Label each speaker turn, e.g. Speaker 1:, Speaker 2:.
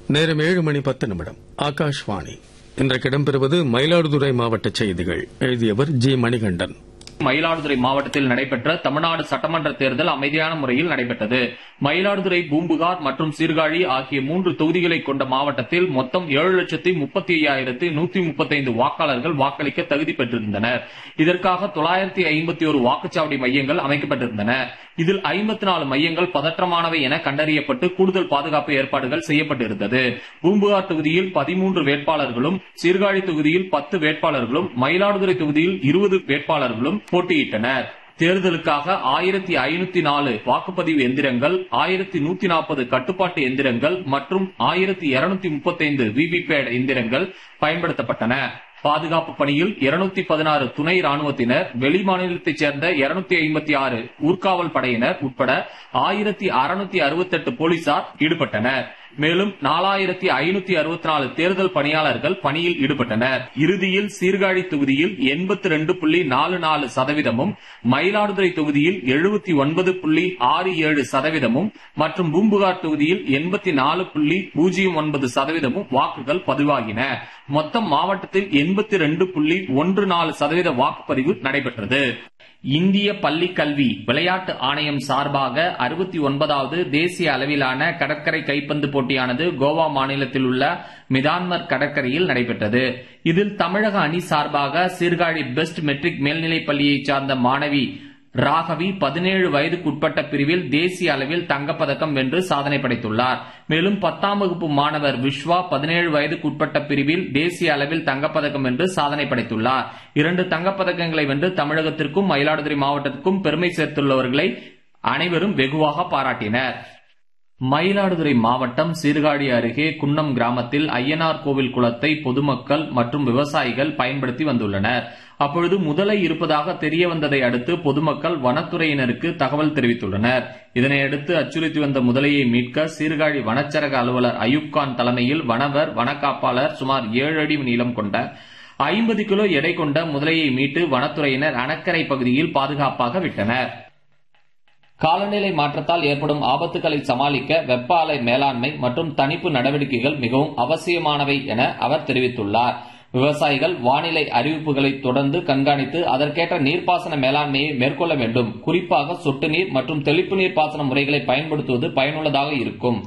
Speaker 1: நேரம் ஏழு மணி பத்து நிமிடம் ஆகாஷ்வாணி இன்றைக்கு இடம்பெறுவது மயிலாடுதுறை மாவட்ட செய்திகள் எழுதியவர் ஜி மணிகண்டன்
Speaker 2: மயிலாடுதுறை மாவட்டத்தில் நடைபெற்ற தமிழ்நாடு சட்டமன்ற தேர்தல் அமைதியான முறையில் நடைபெற்றது மயிலாடுதுறை பூம்புகார் மற்றும் சீர்காழி ஆகிய மூன்று தொகுதிகளை கொண்ட மாவட்டத்தில் மொத்தம் ஏழு லட்சத்தி முப்பத்தி ஐயாயிரத்தி நூத்தி முப்பத்தைந்து வாக்காளர்கள் வாக்களிக்க தகுதி பெற்றிருந்தனர் இதற்காக தொள்ளாயிரத்தி ஐம்பத்தி ஒரு வாக்குச்சாவடி மையங்கள் அமைக்கப்பட்டிருந்தன இதில் ஐம்பத்தி நாலு மையங்கள் பதற்றமானவை என கண்டறியப்பட்டு கூடுதல் பாதுகாப்பு ஏற்பாடுகள் செய்யப்பட்டிருந்தது பூம்புகார் தொகுதியில் பதிமூன்று வேட்பாளர்களும் சீர்காழி தொகுதியில் பத்து வேட்பாளர்களும் மயிலாடுதுறை தொகுதியில் இருபது வேட்பாளர்களும் போட்டியிட்டனர் தேர்தலுக்காக ஆயிரத்தி ஐநூத்தி நாலு வாக்குப்பதிவு எந்திரங்கள் ஆயிரத்தி நூத்தி நாற்பது கட்டுப்பாட்டு எந்திரங்கள் மற்றும் ஆயிரத்தி இருநூத்தி முப்பத்தைந்து விவிபேட் எந்திரங்கள் பயன்படுத்தப்பட்டன பாதுகாப்பு பணியில் இருநூத்தி பதினாறு துணை ராணுவத்தினர் வெளி மாநிலத்தைச் சேர்ந்த இருநூத்தி ஐம்பத்தி ஆறு ஊர்காவல் படையினர் உட்பட ஆயிரத்தி அறுநூத்தி அறுபத்தெட்டு போலீசார் ஈடுபட்டனர் மேலும் நாலாயிரத்தி ஐநூத்தி அறுபத்தி நாலு தேர்தல் பணியாளர்கள் பணியில் ஈடுபட்டனர் இறுதியில் சீர்காழி தொகுதியில் எண்பத்தி ரெண்டு புள்ளி நாலு நாலு சதவீதமும் மயிலாடுதுறை தொகுதியில் எழுபத்தி ஒன்பது புள்ளி ஆறு ஏழு சதவீதமும் மற்றும் பூம்புகார் தொகுதியில் எண்பத்தி நாலு புள்ளி பூஜ்ஜியம் ஒன்பது சதவீதமும் வாக்குகள் பதிவாகின மொத்தம் மாவட்டத்தில் எண்பத்தி ரெண்டு புள்ளி ஒன்று நாலு சதவீத வாக்குப்பதிவு நடைபெற்றது இந்திய பள்ளிக் கல்வி விளையாட்டு ஆணையம் சார்பாக அறுபத்தி ஒன்பதாவது தேசிய அளவிலான கடற்கரை கைப்பந்து போட்டியானது கோவா மாநிலத்தில் உள்ள மிதான்மர் கடற்கரையில் நடைபெற்றது இதில் தமிழக அணி சார்பாக சீர்காழி பெஸ்ட் மெட்ரிக் மேல்நிலைப் பள்ளியைச் சார்ந்த மாணவி ராகவி பதினேழு வயதுக்குட்பட்ட பிரிவில் தேசிய அளவில் தங்கப்பதக்கம் வென்று சாதனை படைத்துள்ளார் மேலும் பத்தாம் வகுப்பு மாணவர் விஸ்வா பதினேழு வயதுக்குட்பட்ட பிரிவில் தேசிய அளவில் தங்கப்பதக்கம் வென்று சாதனை படைத்துள்ளார் இரண்டு தங்கப்பதக்கங்களை வென்று தமிழகத்திற்கும் மயிலாடுதுறை மாவட்டத்திற்கும் பெருமை சேர்த்துள்ளவர்களை அனைவரும் வெகுவாக பாராட்டினர் மயிலாடுதுறை மாவட்டம் சீர்காழி அருகே குன்னம் கிராமத்தில் ஐயனார் கோவில் குளத்தை பொதுமக்கள் மற்றும் விவசாயிகள் பயன்படுத்தி வந்துள்ளனர் அப்பொழுது முதலை இருப்பதாக தெரிய வந்ததை அடுத்து பொதுமக்கள் வனத்துறையினருக்கு தகவல் தெரிவித்துள்ளனர் இதனையடுத்து அச்சுறுத்தி வந்த முதலையை மீட்க சீர்காழி வனச்சரக அலுவலர் அயூப்கான் தலைமையில் வனவர் வனக்காப்பாளர் சுமார் ஏழு அடி நீளம் கொண்ட ஐம்பது கிலோ எடை கொண்ட முதலையை மீட்டு வனத்துறையினர் அணக்கரை பகுதியில் பாதுகாப்பாக விட்டனர் காலநிலை மாற்றத்தால் ஏற்படும் ஆபத்துகளை சமாளிக்க வெப்ப அலை மேலாண்மை மற்றும் தணிப்பு நடவடிக்கைகள் மிகவும் அவசியமானவை என அவர் தெரிவித்துள்ளார் விவசாயிகள் வானிலை அறிவிப்புகளை தொடர்ந்து கண்காணித்து அதற்கேற்ற நீர்ப்பாசன மேலாண்மையை மேற்கொள்ள வேண்டும் குறிப்பாக சொட்டு நீர் மற்றும் தெளிப்பு நீர் பாசன முறைகளை பயன்படுத்துவது பயனுள்ளதாக இருக்கும்